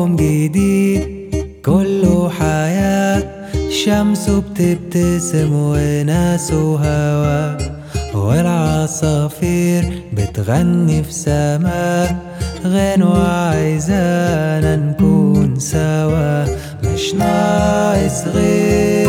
يوم جديد كله حياة شمس بتبتسم وناس وهوا والعصافير بتغني في سما غنوة عايزانا نكون سوا مش ناقص غير